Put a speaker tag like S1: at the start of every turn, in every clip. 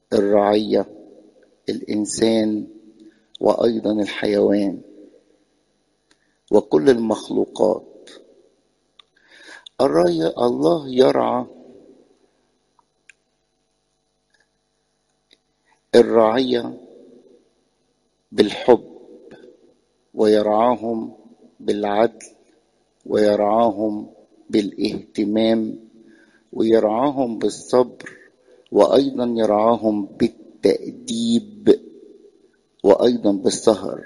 S1: الرعية الإنسان وأيضا الحيوان وكل المخلوقات الرأي الله يرعى الرعية بالحب ويرعاهم بالعدل ويرعاهم بالاهتمام ويرعاهم بالصبر وايضا يرعاهم بالتاديب وايضا بالسهر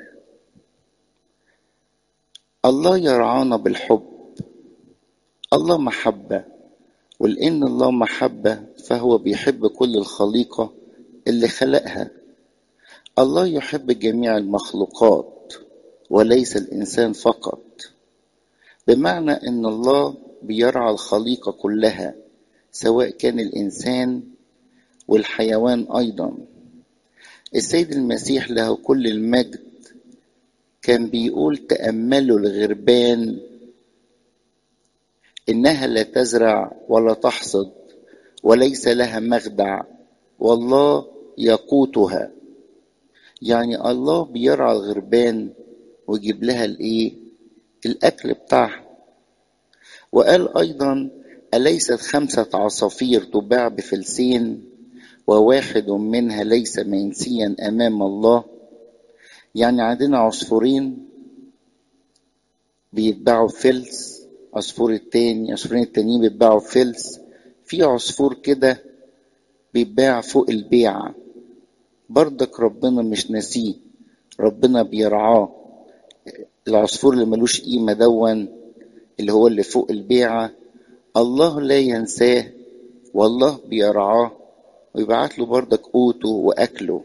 S1: الله يرعانا بالحب الله محبه ولان الله محبه فهو بيحب كل الخليقه اللي خلقها الله يحب جميع المخلوقات وليس الانسان فقط بمعنى ان الله بيرعى الخليقه كلها سواء كان الانسان والحيوان ايضا السيد المسيح له كل المجد كان بيقول تاملوا الغربان انها لا تزرع ولا تحصد وليس لها مخدع والله يقوتها يعني الله بيرعى الغربان ويجيب لها الايه الاكل بتاعها وقال ايضا اليست خمسه عصافير تباع بفلسين وواحد منها ليس منسيا امام الله يعني عندنا عصفورين بيتباعوا فلس عصفور التاني عصفورين التانيين بيتباعوا فلس في عصفور كده بيتباع فوق البيعة برضك ربنا مش ناسيه ربنا بيرعاه العصفور اللي ملوش قيمة دون اللي هو اللي فوق البيعة الله لا ينساه والله بيرعاه ويبعت له برضك قوته وأكله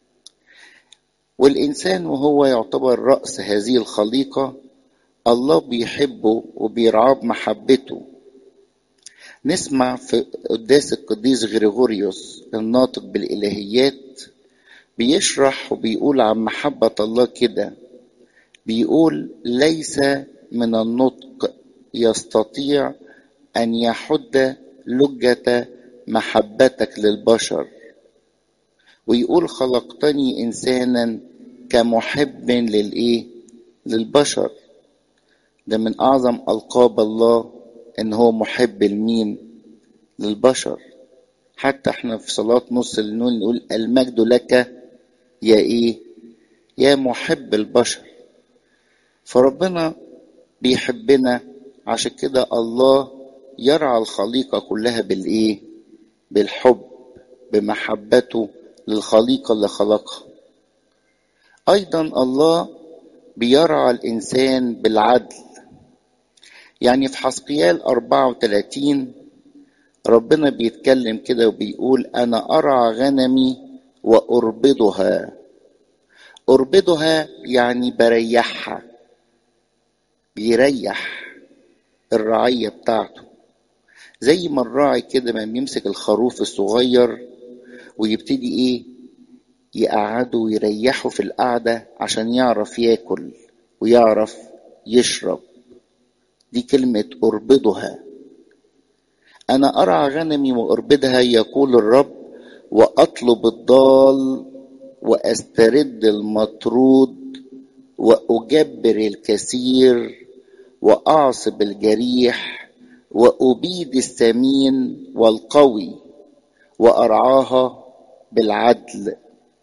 S1: والإنسان وهو يعتبر رأس هذه الخليقة الله بيحبه وبيرعاه بمحبته نسمع في قداس القديس غريغوريوس الناطق بالإلهيات بيشرح وبيقول عن محبة الله كده بيقول ليس من النطق يستطيع أن يحد لجة محبتك للبشر ويقول خلقتني إنسانا كمحب للإيه للبشر ده من أعظم ألقاب الله إن هو محب لمين للبشر حتى احنا في صلاة نص النون نقول المجد لك يا إيه يا محب البشر فربنا بيحبنا عشان كده الله يرعى الخليقة كلها بالإيه بالحب بمحبته للخليقة اللي خلقها أيضا الله بيرعى الإنسان بالعدل يعني في حسقيال 34 ربنا بيتكلم كده وبيقول أنا أرعى غنمي وأربضها أربضها يعني بريحها بيريح الرعية بتاعته زي ما الراعي كده ما بيمسك الخروف الصغير ويبتدي ايه يقعده ويريحه في القعدة عشان يعرف ياكل ويعرف يشرب دي كلمة أربضها أنا أرعى غنمي وأربدها يقول الرب وأطلب الضال وأسترد المطرود وأجبر الكثير وأعصب الجريح وأبيد السمين والقوي وأرعاها بالعدل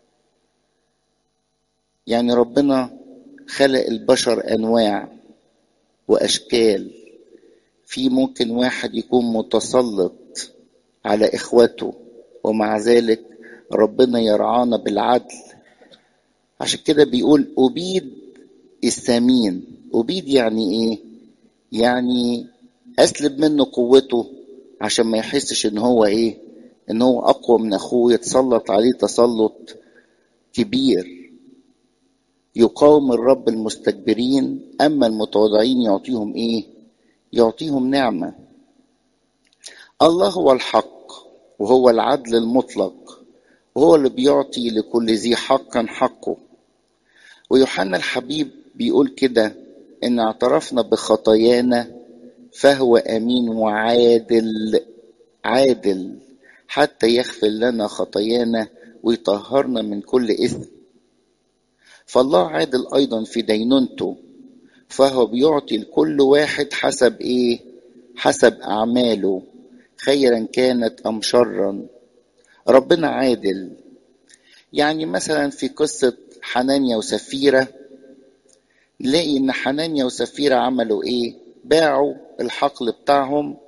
S1: يعني ربنا خلق البشر أنواع وأشكال في ممكن واحد يكون متسلط على إخوته ومع ذلك ربنا يرعانا بالعدل عشان كده بيقول أبيد السمين أبيد يعني إيه؟ يعني أسلب منه قوته عشان ما يحسش إن هو إيه؟ إن هو أقوى من أخوه يتسلط عليه تسلط كبير يقاوم الرب المستكبرين أما المتواضعين يعطيهم إيه؟ يعطيهم نعمة الله هو الحق وهو العدل المطلق وهو اللي بيعطي لكل ذي حقا حقه ويوحنا الحبيب بيقول كده ان اعترفنا بخطايانا فهو امين وعادل عادل حتى يغفر لنا خطايانا ويطهرنا من كل إثم فالله عادل أيضا في دينونته فهو بيعطي لكل واحد حسب إيه حسب أعماله خيرا كانت أم شرا ربنا عادل يعني مثلا في قصة حنانيا وسفيرة نلاقي إن حنانيا وسفيرة عملوا إيه باعوا الحقل بتاعهم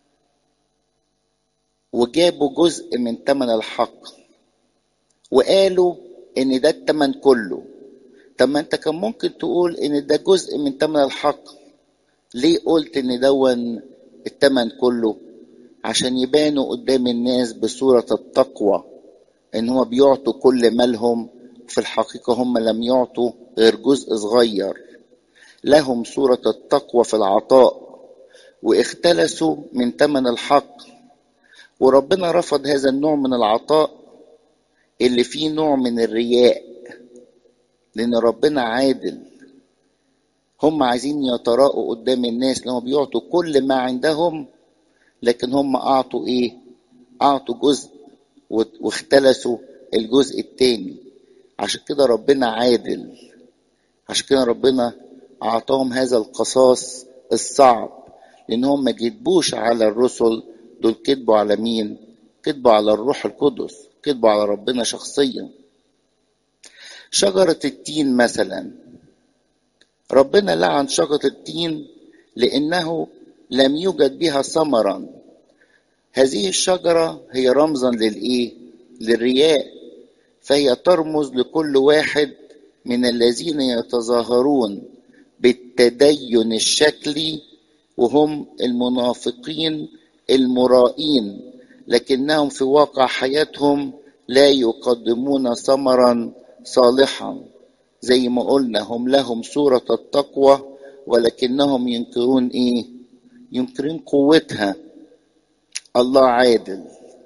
S1: وجابوا جزء من ثمن الحقل وقالوا ان ده الثمن كله طب ما انت كان ممكن تقول ان ده جزء من ثمن الحقل ليه قلت ان دون الثمن كله عشان يبانوا قدام الناس بصورة التقوى ان هم بيعطوا كل مالهم في الحقيقة هم لم يعطوا غير جزء صغير لهم صورة التقوى في العطاء واختلسوا من ثمن الحق وربنا رفض هذا النوع من العطاء اللي فيه نوع من الرياء لان ربنا عادل هم عايزين يتراءوا قدام الناس لهم بيعطوا كل ما عندهم لكن هم اعطوا ايه اعطوا جزء واختلسوا الجزء التاني عشان كده ربنا عادل عشان كده ربنا اعطاهم هذا القصاص الصعب لانهم ما كذبوش على الرسل دول كذبوا على مين كذبوا على الروح القدس كذبوا على ربنا شخصيا شجرة التين مثلا ربنا لعن شجرة التين لأنه لم يوجد بها ثمرا هذه الشجرة هي رمزا للإيه؟ للرياء فهي ترمز لكل واحد من الذين يتظاهرون بالتدين الشكلي وهم المنافقين المرائين لكنهم في واقع حياتهم لا يقدمون ثمرا صالحا زي ما قلنا هم لهم صورة التقوى ولكنهم ينكرون ايه ينكرون قوتها الله عادل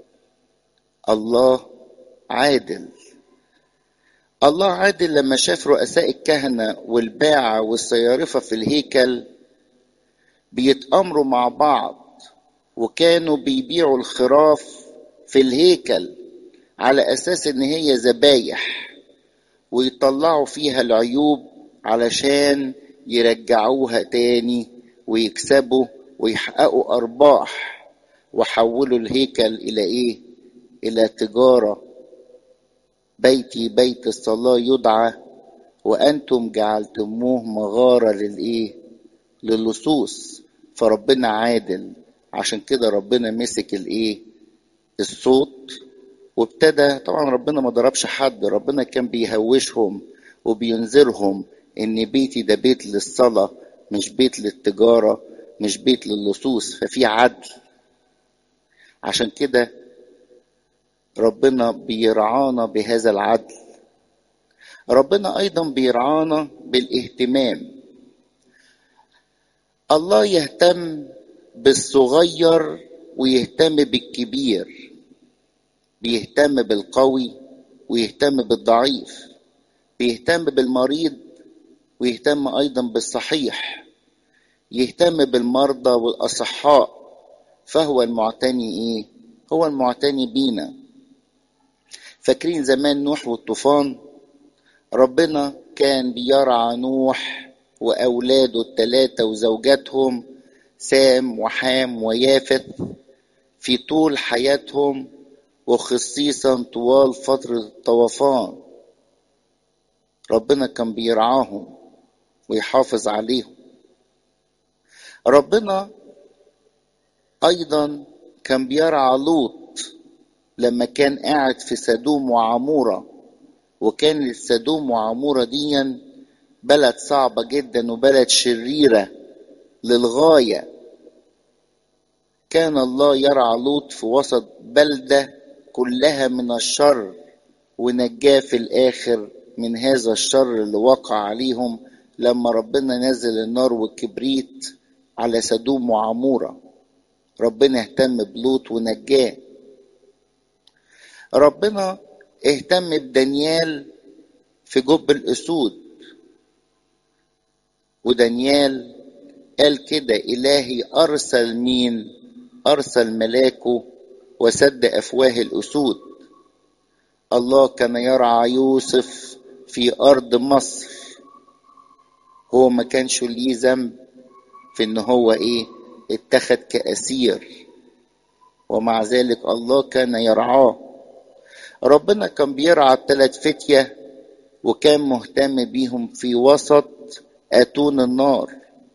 S1: الله عادل الله عادل لما شاف رؤساء الكهنة والباعة والصيارفة في الهيكل بيتأمروا مع بعض وكانوا بيبيعوا الخراف في الهيكل على أساس إن هي ذبايح ويطلعوا فيها العيوب علشان يرجعوها تاني ويكسبوا ويحققوا أرباح وحولوا الهيكل إلى إيه؟ إلى تجارة بيتي بيت الصلاة يدعى وأنتم جعلتموه مغارة للإيه؟ للصوص فربنا عادل عشان كده ربنا مسك الإيه؟ الصوت وابتدى طبعا ربنا ما ضربش حد ربنا كان بيهوشهم وبينذرهم ان بيتي ده بيت للصلاة مش بيت للتجارة مش بيت للصوص ففي عدل عشان كده ربنا بيرعانا بهذا العدل ربنا ايضا بيرعانا بالاهتمام الله يهتم بالصغير ويهتم بالكبير بيهتم بالقوي ويهتم بالضعيف بيهتم بالمريض ويهتم ايضا بالصحيح يهتم بالمرضى والاصحاء فهو المعتني ايه هو المعتني بينا فاكرين زمان نوح والطوفان ربنا كان بيرعى نوح واولاده الثلاثه وزوجاتهم سام وحام ويافث في طول حياتهم وخصيصا طوال فترة الطوفان ربنا كان بيرعاهم ويحافظ عليهم ربنا أيضا كان بيرعى لوط لما كان قاعد في سدوم وعمورة وكان سدوم وعمورة دي بلد صعبة جدا وبلد شريرة للغاية كان الله يرعى لوط في وسط بلده كلها من الشر ونجاه في الاخر من هذا الشر اللي وقع عليهم لما ربنا نزل النار والكبريت على سدوم وعموره ربنا اهتم بلوط ونجاه ربنا اهتم بدانيال في جب الاسود ودانيال قال كده الهي ارسل مين ارسل ملاكه وسد افواه الاسود الله كان يرعى يوسف في أرض مصر هو ما كانش ليه ذنب في إن هو إيه اتخذ كأسير ومع ذلك الله كان يرعاه ربنا كان بيرعى الثلاث فتية وكان مهتم بيهم في وسط أتون النار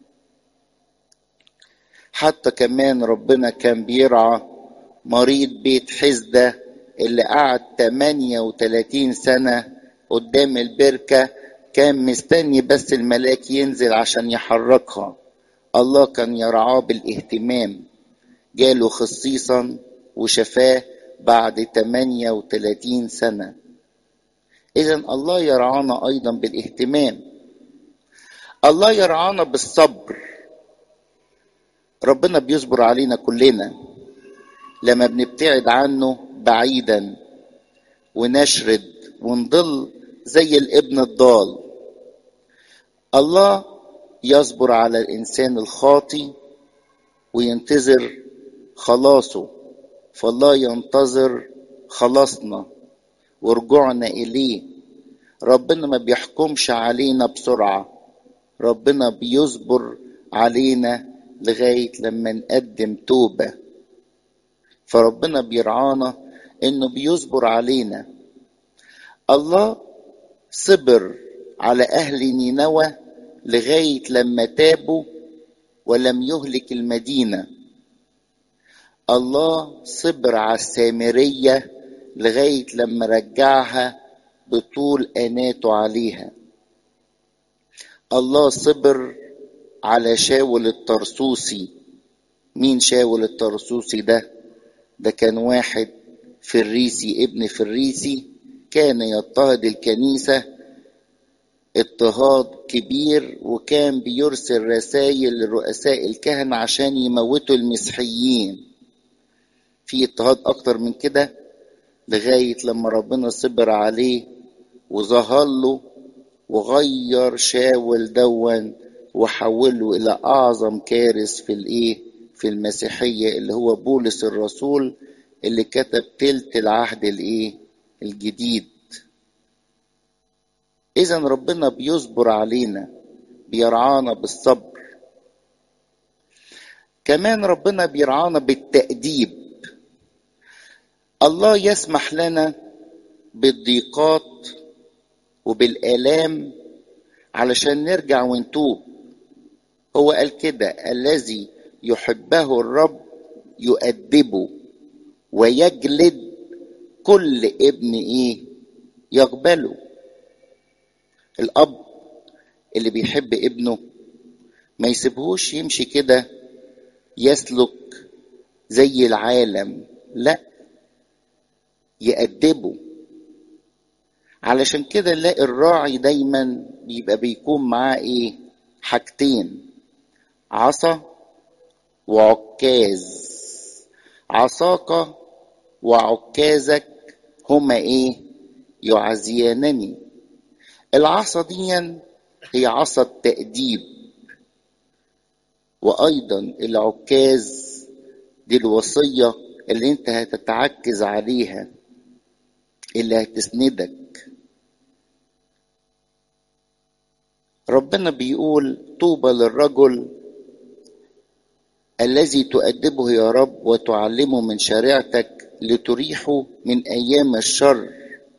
S1: حتى كمان ربنا كان بيرعى مريض بيت حزدة اللي قعد 38 سنة قدام البركة كان مستني بس الملاك ينزل عشان يحركها الله كان يرعاه بالاهتمام جاله خصيصا وشفاه بعد 38 سنة إذا الله يرعانا أيضا بالاهتمام الله يرعانا بالصبر ربنا بيصبر علينا كلنا لما بنبتعد عنه بعيدا ونشرد ونضل زي الابن الضال الله يصبر على الانسان الخاطي وينتظر خلاصه فالله ينتظر خلاصنا ورجوعنا اليه ربنا ما بيحكمش علينا بسرعه ربنا بيصبر علينا لغايه لما نقدم توبه فربنا بيرعانا انه بيصبر علينا الله صبر على اهل نينوى لغايه لما تابوا ولم يهلك المدينه الله صبر على السامريه لغايه لما رجعها بطول اناته عليها الله صبر على شاول الطرسوسي مين شاول الطرسوسي ده ده كان واحد فريسي ابن فريسي كان يضطهد الكنيسة اضطهاد كبير وكان بيرسل رسائل لرؤساء الكهنة عشان يموتوا المسيحيين في اضطهاد أكتر من كده لغاية لما ربنا صبر عليه وظهر له وغير شاول دون وحوله إلى أعظم كارث في الإيه في المسيحية اللي هو بولس الرسول اللي كتب تلت العهد الايه الجديد اذا ربنا بيصبر علينا بيرعانا بالصبر كمان ربنا بيرعانا بالتأديب الله يسمح لنا بالضيقات وبالآلام علشان نرجع ونتوب هو قال كده الذي يحبه الرب يؤدبه ويجلد كل ابن ايه يقبله الاب اللي بيحب ابنه ما يسيبهوش يمشي كده يسلك زي العالم لا يأدبه علشان كده نلاقي الراعي دايما بيبقى بيكون معاه ايه حاجتين عصا وعكاز عصاك وعكازك هما ايه يعزيانني العصا دي هي عصا التأديب وأيضا العكاز دي الوصية اللي انت هتتعكز عليها اللي هتسندك ربنا بيقول طوبى للرجل الذي تؤدبه يا رب وتعلمه من شريعتك لتريحه من ايام الشر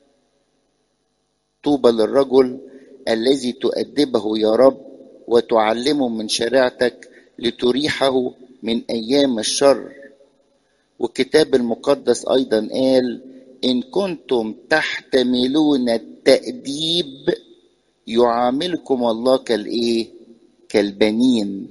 S1: طوبى للرجل الذي تؤدبه يا رب وتعلمه من شريعتك لتريحه من ايام الشر والكتاب المقدس ايضا قال ان كنتم تحتملون التاديب يعاملكم الله كالايه كالبنين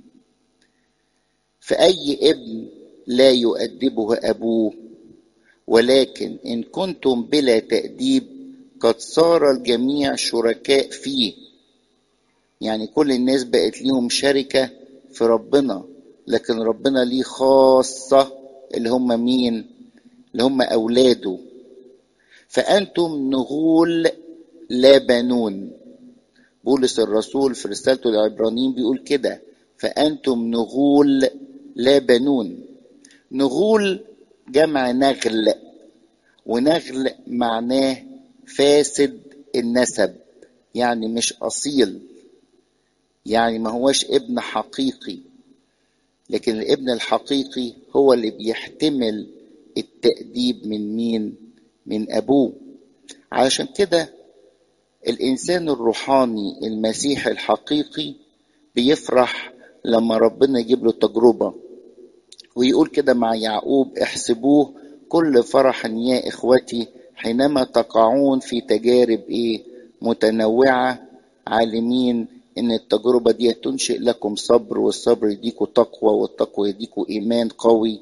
S1: فأي ابن لا يؤدبه أبوه ولكن إن كنتم بلا تأديب قد صار الجميع شركاء فيه يعني كل الناس بقت ليهم شركة في ربنا لكن ربنا ليه خاصة اللي هم مين اللي هم أولاده فأنتم نغول لا بنون بولس الرسول في رسالته العبرانيين بيقول كده فأنتم نغول لا بنون نغول جمع نغل ونغل معناه فاسد النسب يعني مش أصيل يعني ما هوش ابن حقيقي لكن الابن الحقيقي هو اللي بيحتمل التأديب من مين من أبوه علشان كده الإنسان الروحاني المسيحي الحقيقي بيفرح لما ربنا يجيب له تجربة ويقول كده مع يعقوب احسبوه كل فرح يا إخوتي حينما تقعون في تجارب إيه متنوعة عالمين إن التجربة دي تنشئ لكم صبر والصبر يديكوا تقوى والتقوى يديكوا إيمان قوي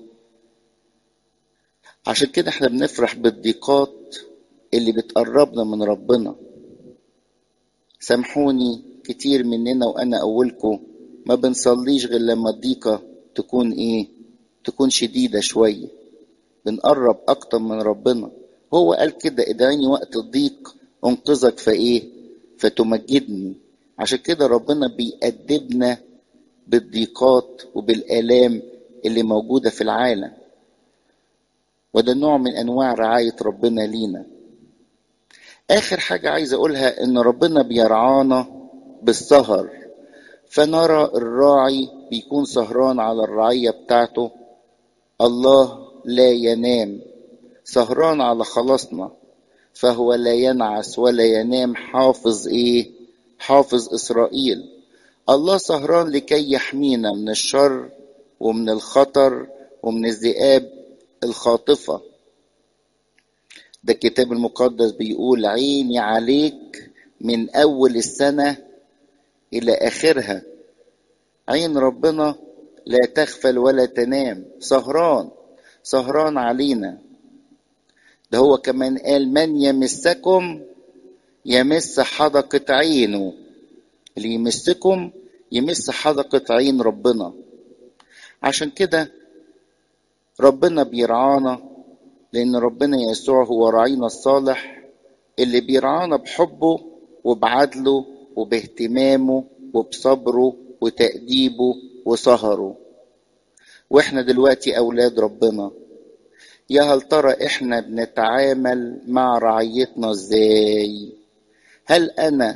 S1: عشان كده احنا بنفرح بالضيقات اللي بتقربنا من ربنا سامحوني كتير مننا وانا اولكم ما بنصليش غير لما الضيقة تكون ايه تكون شديدة شوية بنقرب اكتر من ربنا هو قال كده ادعيني وقت الضيق انقذك فايه فتمجدني عشان كده ربنا بيأدبنا بالضيقات وبالآلام اللي موجودة في العالم وده نوع من انواع رعاية ربنا لينا اخر حاجة عايز اقولها ان ربنا بيرعانا بالسهر فنرى الراعي بيكون سهران على الرعية بتاعته الله لا ينام سهران على خلاصنا فهو لا ينعس ولا ينام حافظ ايه حافظ اسرائيل الله سهران لكي يحمينا من الشر ومن الخطر ومن الذئاب الخاطفة ده الكتاب المقدس بيقول عيني عليك من أول السنة إلى آخرها عين ربنا لا تغفل ولا تنام سهران سهران علينا ده هو كمان قال من يمسكم يمس حدقة عينه اللي يمسكم يمس حدقة عين ربنا عشان كده ربنا بيرعانا لأن ربنا يسوع هو راعينا الصالح اللي بيرعانا بحبه وبعدله وباهتمامه وبصبره وتأديبه وسهره واحنا دلوقتي أولاد ربنا يا هل ترى احنا بنتعامل مع رعيتنا ازاي هل انا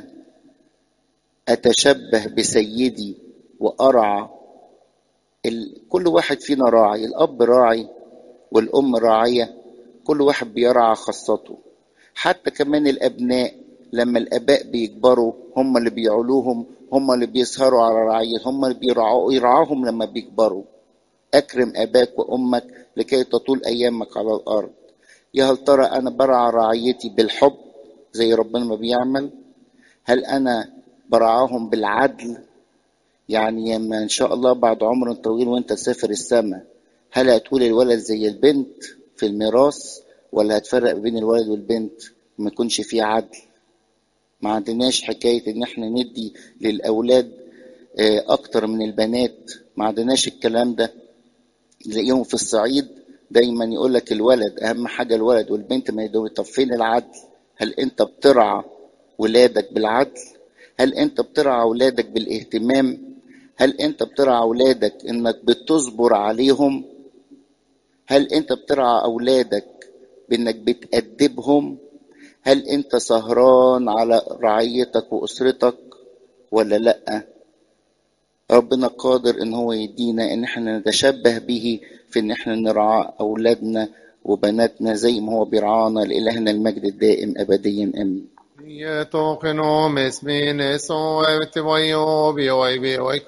S1: اتشبه بسيدي وارعى ال... كل واحد فينا راعي الاب راعي والام راعيه كل واحد بيرعى خاصته حتى كمان الابناء لما الاباء بيكبروا هم اللي بيعولوهم هم اللي بيسهروا على رعية هم اللي بيرعوا يرعاهم لما بيكبروا اكرم اباك وامك لكي تطول ايامك على الارض يا هل ترى انا برعى رعيتي بالحب زي ربنا ما بيعمل هل انا برعاهم بالعدل يعني لما ان شاء الله بعد عمر طويل وانت تسافر السماء هل هتقول الولد زي البنت في الميراث ولا هتفرق بين الولد والبنت ما يكونش فيه عدل ما عندناش حكاية ان احنا ندي للاولاد اكتر من البنات ما عندناش الكلام ده تلاقيهم في الصعيد دايما يقول لك الولد اهم حاجة الولد والبنت ما يدوي طب فين العدل هل انت بترعى ولادك بالعدل هل انت بترعى اولادك بالاهتمام هل انت بترعى اولادك انك بتصبر عليهم هل انت بترعى اولادك بانك بتأدبهم هل انت سهران على رعيتك واسرتك ولا لا ربنا قادر ان هو يدينا ان احنا نتشبه به في ان احنا نرعى اولادنا وبناتنا زي ما هو بيرعانا لالهنا المجد الدائم ابديا امين
S2: يتوقنوا مسمين سوى بتبويو بيوي بيوي